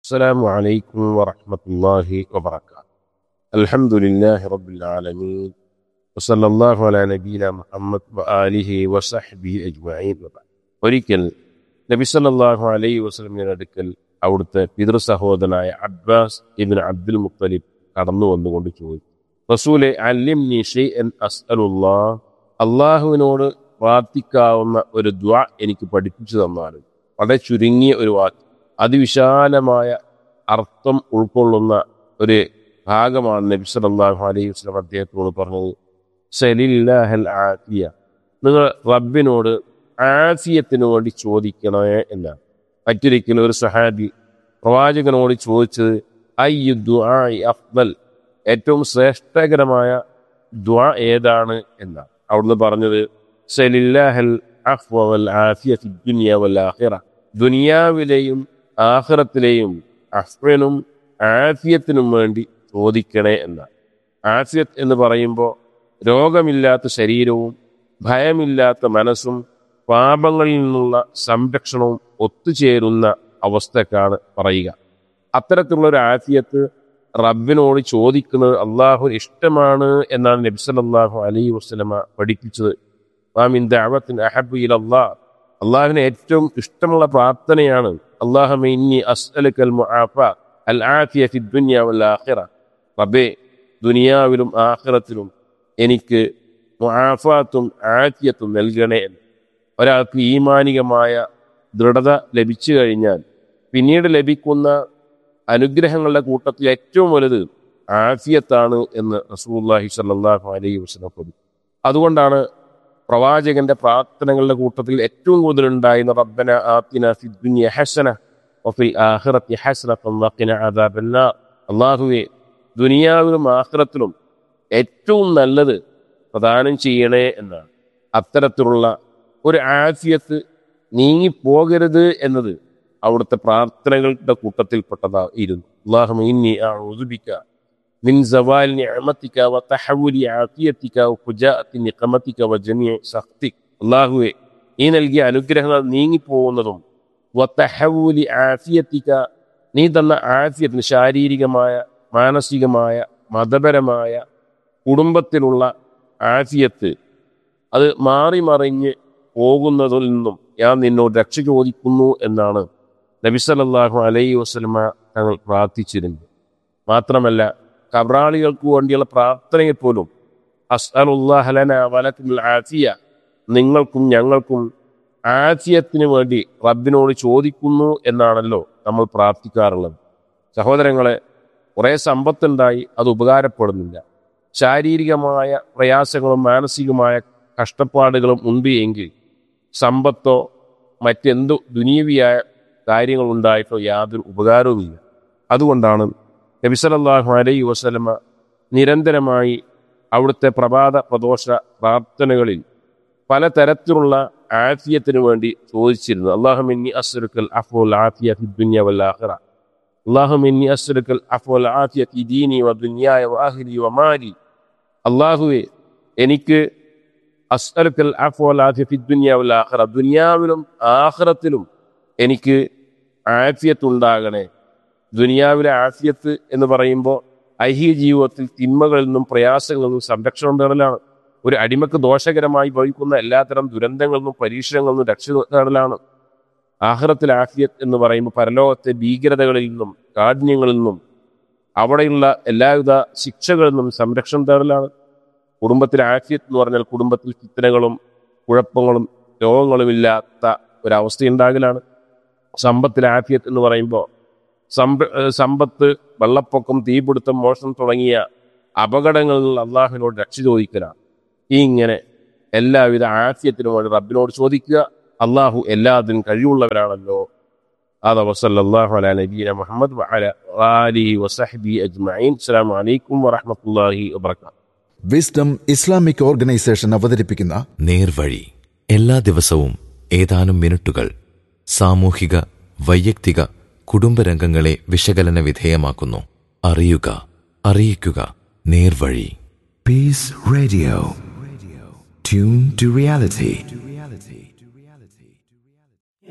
السلام عليكم ورحمة الله وبركاته الحمد لله رب العالمين وصلى الله على نبينا محمد وآله وصحبه أجمعين وبعد ഒരിക്കൽ നബി സല്ലല്ലാഹു അലൈഹി വസല്ലമയുടെ അടുക്കൽ അവിടുത്തെ പിതൃ സഹോദരനായ അബ്ബാസ് ഇബ്ൻ അബ്ദുൽ മുത്തലിബ് കടന്നു വന്നുകൊണ്ട് ചോദിച്ചു റസൂലെ അല്ലിംനി ഷൈഅൻ അസ്അലുല്ലാഹ് അള്ളാഹുവിനോട് പ്രാർത്ഥിക്കാവുന്ന ഒരു ദ്വാ എനിക്ക് പഠിപ്പിച്ചു തന്നാലും വളരെ ചുരുങ്ങിയ ഒരു വാക്ക് അതിവിശാലമായ അർത്ഥം ഉൾക്കൊള്ളുന്ന ഒരു ഭാഗമാണ് നബി സല്ലല്ലാഹു അലൈഹി വസല്ലം അദ്ദേഹത്തോട് പറഞ്ഞത് സലില്ലാഹൽ ആഫിയ നിങ്ങൾ റബ്ബിനോട് ആഫിയത്തിന് വേണ്ടി ചോദിക്കണേ എന്നാണ് മറ്റൊരിക്കലും ഒരു സഹാബി പ്രവാചകനോട് ചോദിച്ചത് അയ്യു ദുആഇ അഫ്ദൽ ഏറ്റവും ശ്രേഷ്ഠകരമായ ദ്വാ ഏതാണ് എന്നാണ് അവിടുന്ന് പറഞ്ഞത് സലില്ലാഹൽ അഫ്വ വൽ ആഫിയ ഫി ദുനിയ വൽ ആഖിറ ദുനിയാവിലെയും ആഖിറത്തിലെയും അഫ്വനും ആഫിയത്തിനും വേണ്ടി ചോദിക്കണേ എന്നാണ് ആഫിയത്ത് എന്ന് പറയുമ്പോൾ രോഗമില്ലാത്ത ശരീരവും ഭയമില്ലാത്ത മനസ്സും പാപങ്ങളിൽ നിന്നുള്ള സംരക്ഷണവും ഒത്തുചേരുന്ന അവസ്ഥക്കാണ് പറയുക അത്തരത്തിലുള്ള ഒരു ആഫിയത്ത് റബ്ബിനോട് ചോദിക്കുന്നത് അള്ളാഹു ഇഷ്ടമാണ് എന്നാണ് നബി സല്ലല്ലാഹു അലൈഹി വസല്ലമ പഠിപ്പിച്ചത് മാമിൻ ദഅവത്തിൻ അഹബ്ബു ഇലല്ലാഹ് അള്ളാഹുവിന് ഏറ്റവും ഇഷ്ടമുള്ള പ്രാർത്ഥനയാണ് അള്ളാഹുമ്മ ഇന്നി അസ്അലുക്കൽ മുആഫ അൽ ആഫിയ ഫി ദുനിയ വൽ ആഖിറ റബ്ബേ ദുനിയാവിലും ആഖിറത്തിലും എനിക്ക് മുആഫാത്തും ആഫിയത്തും നൽകണേ എന്ന് ഒരാൾക്ക് ഈമാനികമായ ദൃഢത ലഭിച്ചു കഴിഞ്ഞാൽ പിന്നീട് ലഭിക്കുന്ന അനുഗ്രഹങ്ങളുടെ കൂട്ടത്തിൽ ഏറ്റവും വലുത് ആഫിയത്താണ് എന്ന് റസൂലുള്ളാഹി സ്വല്ലല്ലാഹു അലൈഹി വസല്ലം പഠിച്ചു അതുകൊണ്ടാണ് പ്രവാചകന്റെ പ്രാർത്ഥനകളുടെ കൂട്ടത്തിൽ ഏറ്റവും കൂടുതൽ ഉണ്ടായിരുന്ന റബ്ബന ആത്തിന ഫി ദുനിയ ഹസന വഫിൽ ആഖിറത്തി ഹസനത്തൻ വഖിന അദാബന്നാർ അല്ലാഹുവേ ദുനിയാവിലും ആഖിറത്തിലും ഏറ്റവും നല്ലത് പ്രദാനം ചെയ്യണേ എന്നാണ് അത്തരത്തിലുള്ള ഒരു ആഫിയത്ത് നീങ്ങിപ്പോകരുത് എന്നത് അവിടുത്തെ പ്രാർത്ഥനകളുടെ കൂട്ടത്തിൽപ്പെട്ടതായിരുന്നു അള്ളാഹു ഇന്നി അഊദുബിക من زوال نعمتك وتحول عافيتك وفجاءة نقمتك وجميع سخطك അള്ളാഹുവെ ഈ നൽകിയ അനുഗ്രഹങ്ങൾ നീങ്ങിപ്പോകുന്നതും വത്തഹവൂലി ആഫിയത്തിക്ക നീ തന്ന ആഫിയത്തിന് ശാരീരികമായ മാനസികമായ മതപരമായ കുടുംബത്തിലുള്ള ആഫിയത്ത് അത് മാറി മറിഞ്ഞ് പോകുന്നതിൽ നിന്നും ഞാൻ നിന്നോട് രക്ഷ ചോദിക്കുന്നു എന്നാണ് നബി സല്ലല്ലാഹു അലൈഹി വസല്ലമ തങ്ങൾ പ്രാർത്ഥിച്ചിരുന്നത് മാത്രമല്ല കബ്രാളികൾക്ക് വേണ്ടിയുള്ള പ്രാർത്ഥനയിൽ പോലും അസ്അലുല്ലാഹലന വലക്കുൽ ആഫിയ നിങ്ങൾക്കും ഞങ്ങൾക്കും ആഫിയത്തിന് വേണ്ടി റബ്ബിനോട് ചോദിക്കുന്നു എന്നാണല്ലോ നമ്മൾ പ്രാർത്ഥിക്കാറുള്ളത് സഹോദരങ്ങളെ കുറേ സമ്പത്തുണ്ടായി അത് ഉപകാരപ്പെടുന്നില്ല ശാരീരികമായ പ്രയാസങ്ങളും മാനസികമായ കഷ്ടപ്പാടുകളും ഉണ്ട് എങ്കിൽ സമ്പത്തോ മറ്റെന്തു ദുനീവിയായ കാര്യങ്ങളുണ്ടായിട്ടോ യാതൊരു ഉപകാരവുമില്ല അതുകൊണ്ടാണ് നബിസലല്ലാഹു അലൈഹി വസലമ നിരന്തരമായി അവിടുത്തെ പ്രഭാത പ്രദോഷ പ്രാർത്ഥനകളിൽ പലതരത്തിലുള്ള ആഫിയത്തിന് വേണ്ടി ചോദിച്ചിരുന്നു അള്ളാഹുമിന്നി അസ്റുക്കൽ അഫുൽ ആഫിയ ഫി ദുനിയ വൽ ആഖിറ അള്ളാഹുമിന്നി അസ്റുക്കൽ അഫുൽ ആഫിയ ഫി ദീനി വ ദുനിയായ വ അഹ്ലി വ മാലി അള്ളാഹുവെ എനിക്ക് അസ്അലുക്കൽ അഫുൽ ആഫിയ ഫി ദുനിയ വൽ ആഖിറ ദുനിയാവിലും ആഖിറത്തിലും എനിക്ക് ആഫിയത്ത് ഉണ്ടാകണേ ദുനിയാവിലെ ആഫിയത്ത് എന്ന് പറയുമ്പോൾ ഐഹിക ജീവിതത്തിൽ തിന്മകളിൽ നിന്നും പ്രയാസങ്ങളിൽ നിന്നും സംരക്ഷണം നേടലാണ് ഒരു അടിമക്ക് ദോഷകരമായി ഭവിക്കുന്ന എല്ലാത്തരം ദുരന്തങ്ങളിൽ നിന്നും പരീക്ഷണങ്ങളിൽ നിന്നും രക്ഷ നേടലാണ് ആഹ്റത്തിൽ ആഫിയത്ത് എന്ന് പറയുമ്പോൾ പരലോകത്തെ ഭീകരതകളിൽ നിന്നും കാഠിന്യങ്ങളിൽ നിന്നും അവിടെയുള്ള എല്ലാവിധ ശിക്ഷകളിൽ നിന്നും സംരക്ഷണം തേടലാണ് കുടുംബത്തിലെ ആഫിയത്ത് എന്ന് പറഞ്ഞാൽ കുടുംബത്തിൽ ഫിത്തനകളും കുഴപ്പങ്ങളും രോഗങ്ങളും ഇല്ലാത്ത ഒരവസ്ഥയുണ്ടാകലാണ് സമ്പത്തിലെ ആഫിയത്ത് എന്ന് പറയുമ്പോൾ സമ്പ സമ്പത്ത് വെള്ളപ്പൊക്കം തീപിടുത്തം മോഷണം തുടങ്ങിയ അപകടങ്ങളിൽ അള്ളാഹുവിനോട് രക്ഷ ചോദിക്കലാണ് ഈ ഇങ്ങനെ എല്ലാവിധ ആഫിയത്തിനും വേണ്ടി റബ്ബിനോട് ചോദിക്കുക അള്ളാഹു എല്ലാത്തിനും കഴിവുള്ളവരാണല്ലോ هذا وصلى الله على نبينا محمد وعلى آله وصحبه أجمعين السلام عليكم ورحمة الله وبركاته വിസ്ഡം ഇസ്ലാമിക് ഓർഗനൈസേഷൻ അവതരിപ്പിക്കുന്ന നേർവഴി എല്ലാ ദിവസവും ഏതാനും മിനിറ്റുകൾ സാമൂഹിക വൈയക്തിക കുടുംബരംഗങ്ങളെ വിശകലന വിധേയമാക്കുന്നു അറിയുക അറിയിക്കുക നേർവഴി Peace Radio. Tune to reality.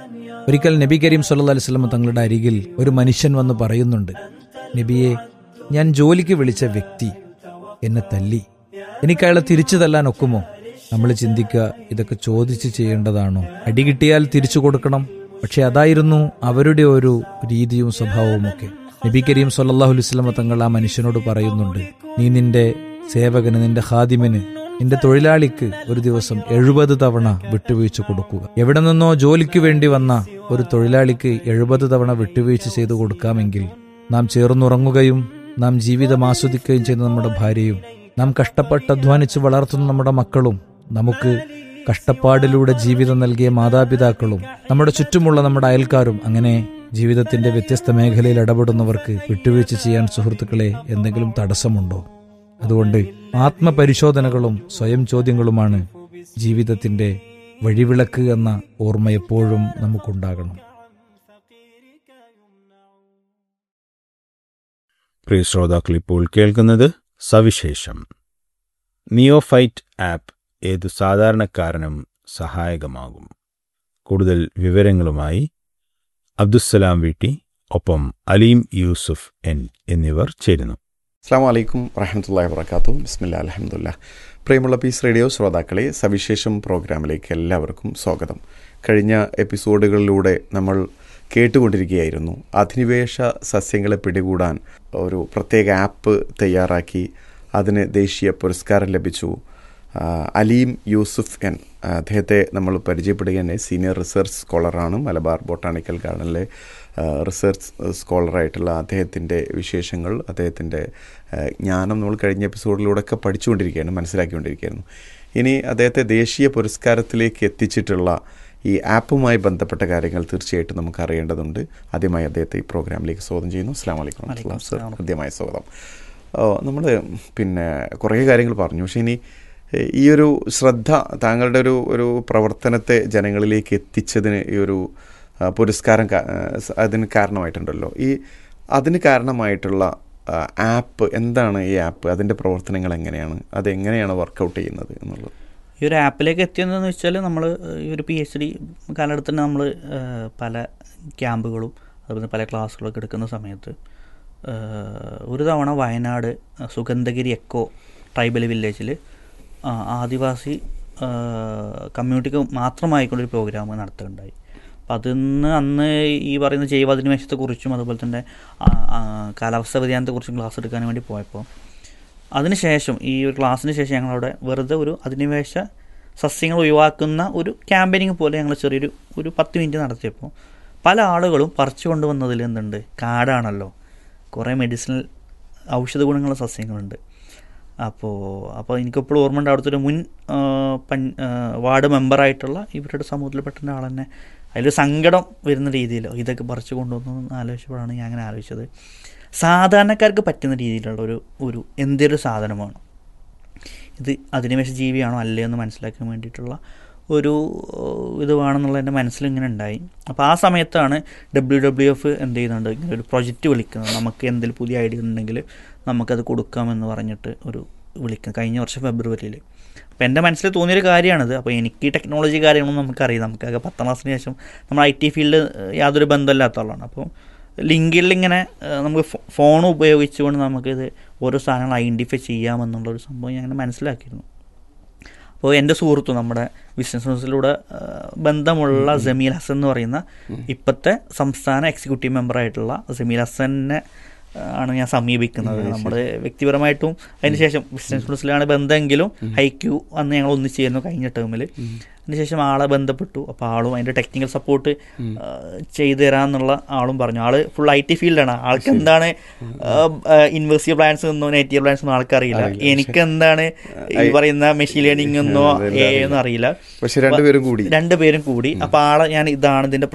ഒരിക്കൽ നബി കരീം സല്ലല്ലാഹു അലൈഹി വസല്ലം തങ്ങളുടെ അരികിൽ ഒരു മനുഷ്യൻ വന്ന് പറയുന്നുണ്ട് നബിയെ ഞാൻ ജോലിക്ക് വിളിച്ച വ്യക്തി എന്നെ തല്ലി എനിക്ക് അയാളെ തിരിച്ചു തല്ലാൻ ഒക്കുമോ നമ്മൾ ചിന്തിക്കുക ഇതൊക്കെ ചോദിച്ച് ചെയ്യേണ്ടതാണോ അടി കിട്ടിയാൽ തിരിച്ചു കൊടുക്കണം പക്ഷെ അതായിരുന്നു അവരുടെ ഒരു രീതിയും സ്വഭാവവും ഒക്കെ നബി കരീം സല്ലല്ലാഹു അലൈഹി വസല്ലം തങ്ങൾ ആ മനുഷ്യനോട് പറയുന്നുണ്ട് നീ നിന്റെ സേവകന് നിന്റെ ഹാദിമിന് നിന്റെ തൊഴിലാളിക്ക് ഒരു ദിവസം എഴുപത് തവണ വിട്ടുവീഴ്ച കൊടുക്കുക എവിടെ നിന്നോ ജോലിക്ക് വേണ്ടി വന്ന ഒരു തൊഴിലാളിക്ക് എഴുപത് തവണ വിട്ടുവീഴ്ച ചെയ്തു കൊടുക്കാമെങ്കിൽ നാം ചേർന്നുറങ്ങുകയും നാം ജീവിതം ആസ്വദിക്കുകയും ചെയ്യുന്ന നമ്മുടെ ഭാര്യയും നാം കഷ്ടപ്പെട്ട് അധ്വാനിച്ച് വളർത്തുന്ന നമ്മുടെ മക്കളും നമുക്ക് കഷ്ടപ്പാടിലൂടെ ജീവിതം നൽകിയ മാതാപിതാക്കളും നമ്മുടെ ചുറ്റുമുള്ള നമ്മുടെ അയൽക്കാരും അങ്ങനെ ജീവിതത്തിന്റെ വ്യത്യസ്ത മേഖലയിൽ ഇടപെടുന്നവർക്ക് വിട്ടുവീഴ്ച ചെയ്യാൻ സുഹൃത്തുക്കളെ എന്തെങ്കിലും തടസ്സമുണ്ടോ അതുകൊണ്ട് ആത്മപരിശോധനകളും സ്വയം ചോദ്യങ്ങളുമാണ് ജീവിതത്തിന്റെ വഴിവിളക്ക് എന്ന ഓർമ്മ എപ്പോഴും നമുക്കുണ്ടാകണം പ്രിയ ശ്രോതാക്കൾ ഇപ്പോൾ കേൾക്കുന്നത് സവിശേഷം നിയോഫൈറ്റ് ആപ്പ് ഏതു സാധാരണക്കാരനും സഹായകമാകും കൂടുതൽ വിവരങ്ങളുമായി അബ്ദുസ്സലാം വീട്ടി ഒപ്പം അലീം യൂസുഫ് എൻ എന്നിവർ ചേരുന്നു അസ്സാം വലൈക്കും വറഹമത്തല്ലാ വർക്കാത്തു ബിസ്മില്ല അലഹമുല്ല പ്രിയമുള്ള പീസ് റേഡിയോ ശ്രോതാക്കളെ സവിശേഷം പ്രോഗ്രാമിലേക്ക് എല്ലാവർക്കും സ്വാഗതം കഴിഞ്ഞ എപ്പിസോഡുകളിലൂടെ നമ്മൾ കേട്ടുകൊണ്ടിരിക്കുകയായിരുന്നു അധിനിവേശ സസ്യങ്ങളെ പിടികൂടാൻ ഒരു പ്രത്യേക ആപ്പ് തയ്യാറാക്കി അതിന് ദേശീയ പുരസ്കാരം ലഭിച്ചു ആ, അലീം യൂസുഫ് എൻ അദ്ദേഹത്തെ നമ്മൾ പരിചയപ്പെടുക തന്നെ സീനിയർ റിസർച്ച് സ്കോളറാണ് മലബാർ ബൊട്ടാണിക്കൽ ഗാർഡനിലെ ആ, റിസർച്ച് സ്കോളറായിട്ടുള്ള അദ്ദേഹത്തിൻ്റെ വിശേഷങ്ങൾ അദ്ദേഹത്തിൻ്റെ ആ, ജ്ഞാനം നമ്മൾ കഴിഞ്ഞ എപ്പിസോഡിലൂടെയൊക്കെ പഠിച്ചുകൊണ്ടിരിക്കുകയാണ് മനസ്സിലാക്കിക്കൊണ്ടിരിക്കുകയായിരുന്നു ഇനി അദ്ദേഹത്തെ ദേശീയ പുരസ്കാരത്തിലേക്ക് എത്തിച്ചിട്ടുള്ള ഈ ആപ്പുമായി ബന്ധപ്പെട്ട കാര്യങ്ങൾ തീർച്ചയായിട്ടും നമുക്ക് അറിയേണ്ടതുണ്ട് ആദ്യമായി അദ്ദേഹത്തെ ഈ പ്രോഗ്രാമിലേക്ക് സ്വാഗതം ചെയ്യുന്നു അസ്സാം വലൈക്കും വറഹ്മത്തുള്ളാഹി. സർ ഹൃദ്യമായ സ്വാഗതം നമ്മൾ പിന്നെ കുറേ കാര്യങ്ങൾ പറഞ്ഞു പക്ഷേ ഇനി ഏഹ്, ഈ ഒരു ശ്രദ്ധ താങ്കളുടെ ഒരു ഒരു പ്രവർത്തനത്തെ ജനങ്ങളിലേക്ക് എത്തിച്ചതിന് ഈ ഒരു ആ, പുരസ്കാരം കാ- ആ, സ- അതിന് കാരണമായിട്ടുണ്ടല്ലോ ഈ അതിന് കാരണമായിട്ടുള്ള ആ, ആപ്പ് എന്താണ് ഈ ആപ്പ് അതിൻ്റെ പ്രവർത്തനങ്ങൾ എങ്ങനെയാണ് അത് എങ്ങനെയാണ് വർക്കൗട്ട് ചെയ്യുന്നത് എന്നുള്ളത് ഈ ഒരു ആപ്പിലേക്ക് എത്തിയതെന്ന് വെച്ചാൽ നമ്മൾ ഈ ഒരു പി എച്ച് ഡി കാലഘട്ടത്തിൽ നമ്മൾ പല ക്യാമ്പുകളും അതുപോലെ പല ക്ലാസ്സുകളൊക്കെ എടുക്കുന്ന സമയത്ത് ഏഹ്, ഒരു തവണ വയനാട് സുഗന്ധഗിരി എക്കോ ട്രൈബൽ വില്ലേജിൽ ആദിവാസി ഏഹ്, കമ്മ്യൂണിറ്റിക്ക് മാത്രമായിക്കൊണ്ടൊരു പ്രോഗ്രാം നടത്തുകയുണ്ടായി അപ്പം അതിന്ന് അന്ന് ഈ പറയുന്ന ജൈവാധിനിവേശത്തെക്കുറിച്ചും അതുപോലെ തന്നെ ആ, ആ, കാലാവസ്ഥ വ്യതിയാനത്തെക്കുറിച്ചും ക്ലാസ് എടുക്കാൻ വേണ്ടി പോയപ്പോൾ അതിനുശേഷം ഈ ഒരു ക്ലാസ്സിന് ശേഷം ഞങ്ങളവിടെ വെറുതെ ഒരു അധിനിവേശ സസ്യങ്ങൾ ഒഴിവാക്കുന്ന ഒരു ക്യാമ്പയിനിങ് പോലെ ഞങ്ങൾ ചെറിയൊരു ഒരു പത്ത് മിനിറ്റ് നടത്തിയപ്പോൾ പല ആളുകളും പറിച്ചു കൊണ്ടുവന്നതിൽ എന്തുണ്ട് കാടാണല്ലോ കുറേ മെഡിസിനൽ ഔഷധ ഗുണങ്ങളുള്ള സസ്യങ്ങളുണ്ട് അപ്പോൾ അപ്പോൾ എനിക്കിപ്പോഴും ഓർമ്മ ഉണ്ട് അവിടുത്തെ ഒരു മുൻ ആ, പൻ ആ, വാർഡ് മെമ്പറായിട്ടുള്ള ഇവരുടെ സമൂഹത്തിൽപ്പെട്ട ഒരാൾ തന്നെ അതിലൊരു സങ്കടം വരുന്ന രീതിയിൽ ഇതൊക്കെ പറിച്ചു കൊണ്ടുവന്നു എന്ന് ആലോചിച്ചപ്പോഴാണ് ഞാൻ അങ്ങനെ ആലോചിച്ചത് സാധാരണക്കാർക്ക് പറ്റുന്ന രീതിയിലുള്ള ഒരു ഒരു എന്തൊരു സാധനമാണ് ഇത് അധിനിവേശ ജീവിയാണോ അല്ലേ എന്ന് മനസ്സിലാക്കാൻ വേണ്ടിയിട്ടുള്ള ഒരു ഏഹ്, ഇത് വേണമെന്നുള്ള എൻ്റെ മനസ്സിൽ ഇങ്ങനെ ഉണ്ടായി അപ്പോൾ ആ സമയത്താണ് ഡബ്ല്യു ഡബ്ല്യു എഫ് എന്ത് ചെയ്യുന്നുണ്ട് ഇങ്ങനെ ഒരു പ്രൊജക്റ്റ് വിളിക്കുന്നത് നമുക്ക് എന്തെങ്കിലും പുതിയ ഐഡിയ ഉണ്ടെങ്കിൽ നമുക്കത് കൊടുക്കാമെന്ന് പറഞ്ഞിട്ട് ഒരു വിളിക്കുന്നത് കഴിഞ്ഞ വർഷം ഫെബ്രുവരിയിൽ അപ്പോൾ എൻ്റെ മനസ്സിൽ തോന്നിയൊരു കാര്യമാണിത് അപ്പോൾ എനിക്ക് ഈ ടെക്നോളജി കാര്യങ്ങളൊന്നും നമുക്കറിയാം നമുക്കൊക്കെ പത്താം ക്ലാസ്സിന് ശേഷം നമ്മൾ ഐ ടി ഫീൽഡ് യാതൊരു ബന്ധമില്ലാത്ത ആളാണ് അപ്പോൾ ലിങ്കിൽ ഇങ്ങനെ ഏഹ്, നമുക്ക് ഫോ- ഫോൺ ഉപയോഗിച്ചുകൊണ്ട് നമുക്കിത് ഓരോ സാധനങ്ങൾ ഐഡൻറ്റിഫൈ ചെയ്യാമെന്നുള്ളൊരു സംഭവം ഞാൻ അങ്ങനെ മനസ്സിലാക്കിയിരുന്നു അപ്പോൾ എൻ്റെ സുഹൃത്തു നമ്മുടെ ബിസിനസ് ന്യൂസിലൂടെ ബന്ധമുള്ള ജമീൽ ഹസൻ എന്ന് പറയുന്ന ഇപ്പോഴത്തെ സംസ്ഥാന എക്സിക്യൂട്ടീവ് മെമ്പറായിട്ടുള്ള ജമീൽ ഹസനെ ആ, ആണ് ഞാൻ സമീപിക്കുന്നത് നമ്മൾ വ്യക്തിപരമായിട്ടും അതിനുശേഷം ബിസിനസ് ന്യൂസിലാണ് ബന്ധമെങ്കിലും ഹൈക്യു അന്ന് ഞങ്ങൾ ഒന്നിച്ച് ചെയ്യുന്നു കഴിഞ്ഞ ടേമിൽ അതിനുശേഷം ആളെ ബന്ധപ്പെട്ടു അപ്പോൾ ആളും അതിൻ്റെ ടെക്നിക്കൽ സപ്പോർട്ട് ചെയ്തു തരാമെന്നുള്ള ആളും പറഞ്ഞു ആള് ഫുൾ ഐ ടി ഫീൽഡാണ് ആൾക്ക് എന്താണ് ഇൻവേസ്റ്റീവ് പ്ലാൻസ് എന്നോ നെറ്റീവ് പ്ലാൻസ് ഒന്നും ആൾക്കറിയില്ല എനിക്ക് എന്താണ് ഈ പറയുന്ന മെഷീൻ ലേണിംഗ് എന്നോ എ എന്നോ അറിയില്ല പക്ഷെ രണ്ടുപേരും കൂടി രണ്ടുപേരും കൂടി അപ്പോൾ ആളെ ഞാൻ ഇതാണ് ഇതിൻ്റെ